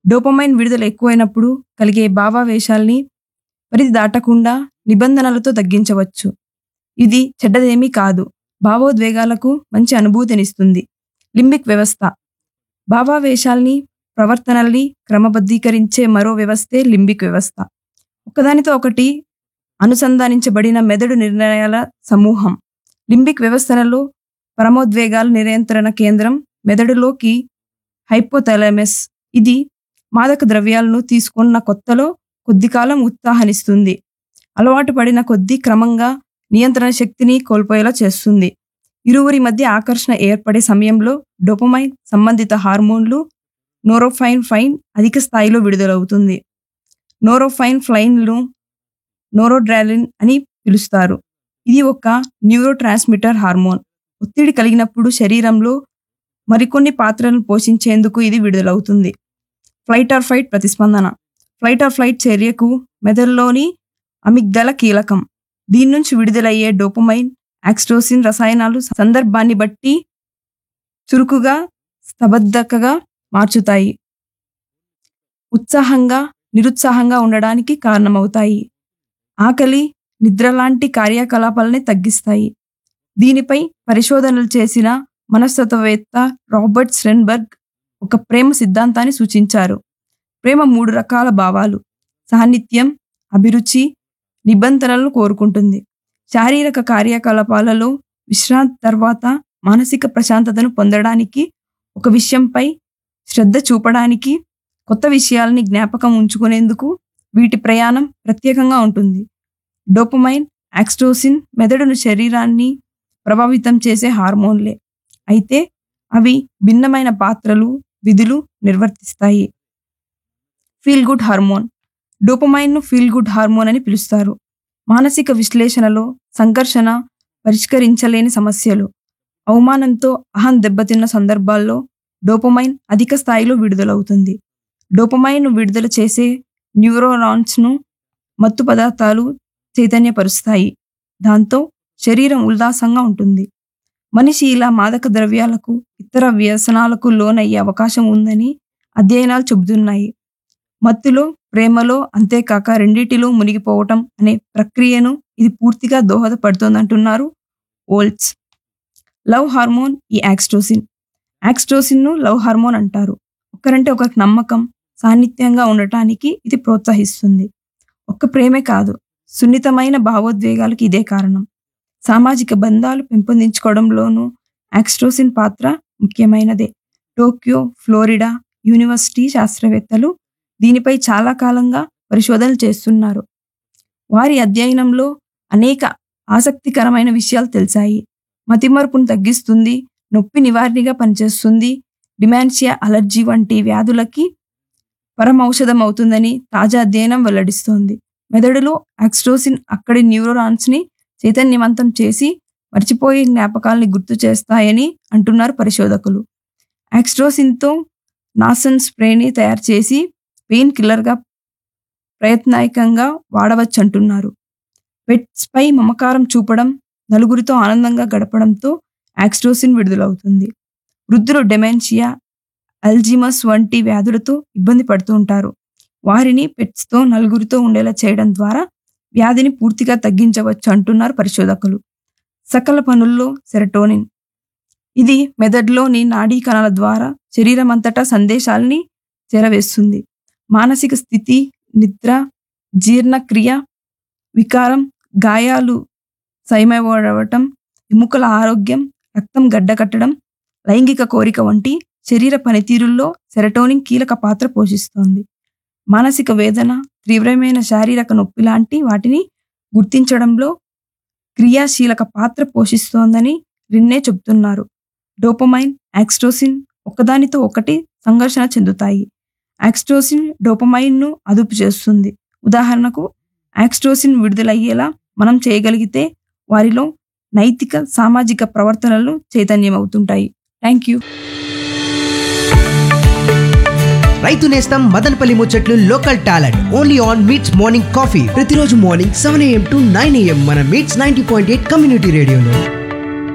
dopamine విడుదల ఎక్కువైనప్పుడు కలిగే భావావేశాల్ని పరిధి దాటకుండా నిబంధనలతో తగ్గించవచ్చు ఇది చెడ్డదేమీ కాదు భావోద్వేగాలకు మంచి అనుభూతినిస్తుంది లింబిక్ వ్యవస్థ భావావేశాల్ని ప్రవర్తనల్ని క్రమబద్ధీకరించే మరో వ్యవస్థే లింబిక్ వ్యవస్థ ఒకదానితో ఒకటి అనుసంధానించబడిన మెదడు నిర్ణయాల సమూహం లింబిక్ వ్యవస్థలలో పరమోద్వేగాల నియంత్రణ కేంద్రం మెదడులోకి హైపోథాలమస్ ఇది మాదక ద్రవ్యాలను తీసుకున్న కొత్తలో కొద్ది కాలం ఉత్సాహనిస్తుంది అలవాటు పడిన కొద్దీ క్రమంగా నియంత్రణ శక్తిని కోల్పోయేలా చేస్తుంది ఇరువురి మధ్య ఆకర్షణ ఏర్పడే సమయంలో డోపమైన్ సంబంధిత హార్మోన్లు నోరోఫైన్ ఫైన్ అధిక స్థాయిలో విడుదలవుతుంది నోరోఫైన్ ఫ్లైన్లు నోరోడ్రాలిన్ అని పిలుస్తారు ఇది ఒక న్యూరో ట్రాన్స్మిటర్ హార్మోన్ ఒత్తిడి కలిగినప్పుడు శరీరంలో మరికొన్ని పాత్రలను పోషించేందుకు ఇది విడుదలవుతుంది ఫ్లైట్ ఆర్ ఫైట్ ప్రతిస్పందన ఫ్లైట్ ఆర్ ఫ్లైట్ చర్యకు మెదడులోని అమిగ్దల కీలకం దీని నుంచి విడుదలయ్యే డోపమైన్ యాక్స్టోసిన్ రసాయనాలు సందర్భాన్ని బట్టి చురుకుగా స్తబద్ధకగా మార్చుతాయి ఉత్సాహంగా నిరుత్సాహంగా ఉండడానికి కారణమవుతాయి ఆకలి నిద్ర లాంటి కార్యకలాపాలని తగ్గిస్తాయి దీనిపై పరిశోధనలు చేసిన మనస్తత్వవేత్త రాబర్ట్ స్రెన్బర్గ్ ఒక ప్రేమ సిద్ధాంతాన్ని సూచించారు ప్రేమ మూడు రకాల భావాలు సాన్నిధ్యం అభిరుచి నిబంధనలను కోరుకుంటుంది శారీరక కార్యకలాపాలలో విశ్రాంతి తర్వాత మానసిక ప్రశాంతతను పొందడానికి ఒక విషయంపై శ్రద్ధ చూపడానికి కొత్త విషయాలని జ్ఞాపకం ఉంచుకునేందుకు వీటి ప్రయాణం ప్రత్యేకంగా ఉంటుంది డోపమైన్ యాక్స్టోసిన్ మెదడును శరీరాన్ని ప్రభావితం చేసే హార్మోన్లే అయితే అవి భిన్నమైన పాత్రలు విధులు నిర్వర్తిస్తాయి ఫీల్ గుడ్ హార్మోన్ డోపమైన్ను ఫీల్ గుడ్ హార్మోన్ అని పిలుస్తారు మానసిక విశ్లేషణలో సంఘర్షణ పరిష్కరించలేని సమస్యలు అవమానంతో అహం దెబ్బతిన్న సందర్భాల్లో డోపమైన్ అధిక స్థాయిలో విడుదలవుతుంది డోపమైన్ను విడుదల చేసే న్యూరోనాన్స్ను మత్తు పదార్థాలు చైతన్యపరుస్తాయి దాంతో శరీరం ఉల్లాసంగా ఉంటుంది మనిషి ఇలా మాదక ద్రవ్యాలకు ఇతర వ్యసనాలకు లోనయ్యే అవకాశం ఉందని అధ్యయనాలు చెబుతున్నాయి మత్తులో ప్రేమలో అంతేకాక రెండిటిలో మునిగిపోవటం అనే ప్రక్రియను ఇది పూర్తిగా దోహదపడుతోందంటున్నారు ఓల్ట్స్ లవ్ హార్మోన్ ఈ యాక్స్టోసిన్ యాక్స్టోసిన్ను లవ్ హార్మోన్ అంటారు ఒకరంటే ఒకరికి నమ్మకం సాన్నిధ్యంగా ఉండటానికి ఇది ప్రోత్సహిస్తుంది ఒక్క ప్రేమే కాదు సున్నితమైన భావోద్వేగాలకు ఇదే కారణం సామాజిక బంధాలు పెంపొందించుకోవడంలోనూ యాక్స్టోసిన్ పాత్ర ముఖ్యమైనదే టోక్యో ఫ్లోరిడా యూనివర్సిటీ శాస్త్రవేత్తలు దీనిపై చాలా కాలంగా పరిశోధనలు చేస్తున్నారు వారి అధ్యయనంలో అనేక ఆసక్తికరమైన విషయాలు తెలిసాయి మతిమరుపును తగ్గిస్తుంది నొప్పి నివారణగా పనిచేస్తుంది డిమాన్షియా అలర్జీ వంటి వ్యాధులకి పరమౌషధం అవుతుందని తాజా అధ్యయనం వెల్లడిస్తోంది మెదడులో యాక్స్టోసిన్ అక్కడి న్యూరోనాన్స్ని చైతన్యవంతం చేసి మర్చిపోయే జ్ఞాపకాల్ని గుర్తు చేస్తాయని అంటున్నారు పరిశోధకులు యాక్స్ట్రోసిన్తో నాసన్ స్ప్రేని తయారు చేసి పెయిన్ కిల్లర్గా ప్రయత్నాయకంగా వాడవచ్చు అంటున్నారు పెట్స్పై మమకారం చూపడం నలుగురితో ఆనందంగా గడపడంతో యాక్స్ట్రోసిన్ విడుదలవుతుంది వృద్ధులు డెమెన్షియా అల్జిమస్ వంటి వ్యాధులతో ఇబ్బంది పడుతూ ఉంటారు వారిని పెట్స్తో నలుగురితో ఉండేలా చేయడం ద్వారా వ్యాధిని పూర్తిగా తగ్గించవచ్చు అంటున్నారు పరిశోధకులు సకల పనుల్లో సెరటోనిన్ ఇది మెదడులోని నాడీ కణాల ద్వారా శరీరం అంతటా సందేశాలని చేరవేస్తుంది మానసిక స్థితి నిద్ర జీర్ణక్రియ వికారం గాయాలు సైమవడవటం ఎముకల ఆరోగ్యం రక్తం గడ్డకట్టడం లైంగిక కోరిక వంటి శరీర పనితీరుల్లో సెరటోనిన్ కీలక పాత్ర పోషిస్తోంది మానసిక వేదన తీవ్రమైన శారీరక నొప్పి లాంటి వాటిని గుర్తించడంలో క్రియాశీలక పాత్ర పోషిస్తోందని రిన్నే చెబుతున్నారు డోపమైన్ యాక్స్టోసిన్ ఒకదానితో ఒకటి సంఘర్షణ చెందుతాయి యాక్స్టోసిన్ డోపమైన్ను అదుపు చేస్తుంది ఉదాహరణకు యాక్స్టోసిన్ విడుదలయ్యేలా మనం చేయగలిగితే వారిలో నైతిక సామాజిక ప్రవర్తనలు చైతన్యమవుతుంటాయి థ్యాంక్ యూ రైతు నేస్తం మదనపల్లి ముచ్చట్లు local talent only on MITS morning coffee ప్రతిరోజు morning seven AM to nine AM మన MITS ninety point eight community రేడియోలో